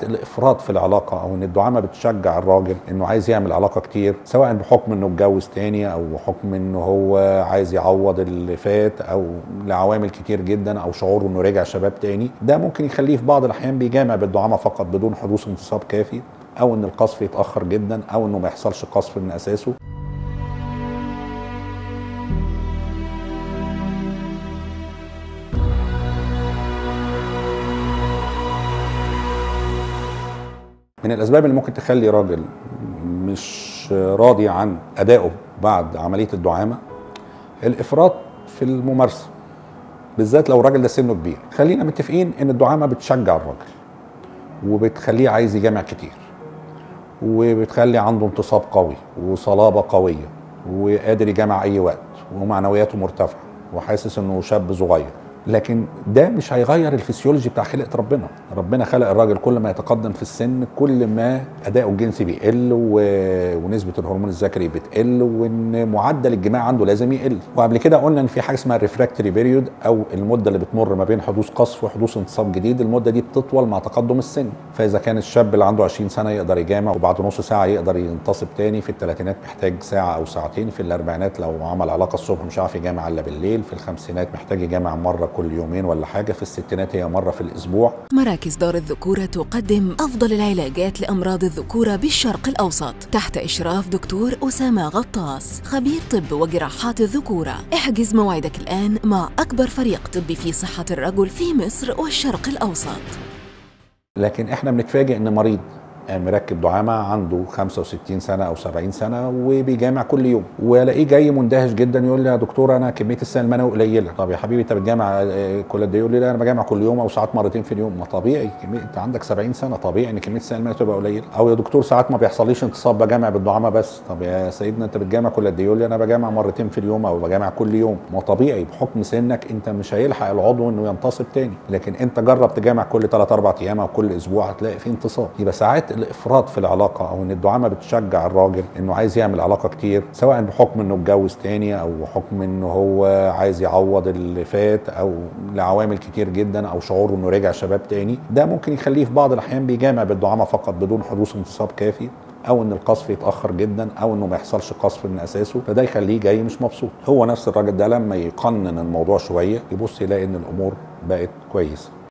الافراط في العلاقه او ان الدعامه بتشجع الراجل انه عايز يعمل علاقه كتير سواء بحكم انه اتجوز تاني او بحكم انه هو عايز يعوض اللي فات او لعوامل كتير جدا او شعوره انه رجع شباب تاني ده ممكن يخليه في بعض الاحيان بيجامع بالدعامه فقط بدون حدوث انتصاب كافي او ان القذف يتاخر جدا او انه ما يحصلش قذف من اساسه من الاسباب اللي ممكن تخلي راجل مش راضي عن ادائه بعد عمليه الدعامه الافراط في الممارسه بالذات لو الراجل ده سنه كبير خلينا متفقين ان الدعامه بتشجع الراجل وبتخليه عايز يجامع كتير وبتخلي عنده انتصاب قوي وصلابه قويه وقادر يجامع اي وقت ومعنوياته مرتفعه وحاسس انه شاب صغير لكن ده مش هيغير الفسيولوجي بتاع خلقه ربنا ربنا خلق الراجل كل ما يتقدم في السن كل ما اداؤه الجنسي بيقل و... ونسبه الهرمون الذكري بتقل وان معدل الجماع عنده لازم يقل وقبل كده قلنا ان في حاجه اسمها الريفراكتوري بيريود او المده اللي بتمر ما بين حدوث قصف وحدوث انتصاب جديد المده دي بتطول مع تقدم السن فاذا كان الشاب اللي عنده 20 سنه يقدر يجامع وبعد نص ساعه يقدر ينتصب تاني في الثلاثينات محتاج ساعه او ساعتين في الاربعينات لو عمل علاقه الصبح مش عارف يجامع الا بالليل في الخمسينات محتاج يجامع مره كل يومين ولا حاجه في الستينات هي مره في الاسبوع مراكز دار الذكورة تقدم أفضل العلاجات لأمراض الذكورة بالشرق الأوسط تحت إشراف دكتور أسامة غطاس خبير طب وجراحات الذكورة احجز موعدك الآن مع أكبر فريق طبي في صحة الرجل في مصر والشرق الأوسط لكن احنا بنتفاجئ ان مريض مركب دعامه عنده 65 سنه او 70 سنه وبيجامع كل يوم والاقيه جاي مندهش جدا يقول لي يا دكتور انا كميه السائل المنوي قليله طب يا حبيبي انت بتجامع كل قد ايه يقول لي لا انا بجامع كل يوم او ساعات مرتين في اليوم ما طبيعي كمية انت عندك 70 سنه طبيعي ان كميه السائل المنوي تبقى قليله او يا دكتور ساعات ما بيحصليش انتصاب بجامع بالدعامه بس طب يا سيدنا انت بتجامع كل قد ايه يقول لي انا بجامع مرتين في اليوم او بجامع كل يوم ما طبيعي بحكم سنك انت مش هيلحق العضو انه ينتصب تاني لكن انت جرب تجامع كل 3 4 ايام او كل اسبوع هتلاقي في انتصاب يبقى ساعات الافراط في العلاقه او ان الدعامه بتشجع الراجل انه عايز يعمل علاقه كتير سواء بحكم انه اتجوز تاني او بحكم انه هو عايز يعوض اللي فات او لعوامل كتير جدا او شعوره انه رجع شباب تاني ده ممكن يخليه في بعض الاحيان بيجامع بالدعامه فقط بدون حدوث انتصاب كافي او ان القذف يتاخر جدا او انه ما يحصلش قذف من اساسه فده يخليه جاي مش مبسوط هو نفس الراجل ده لما يقنن الموضوع شويه يبص يلاقي ان الامور بقت كويسه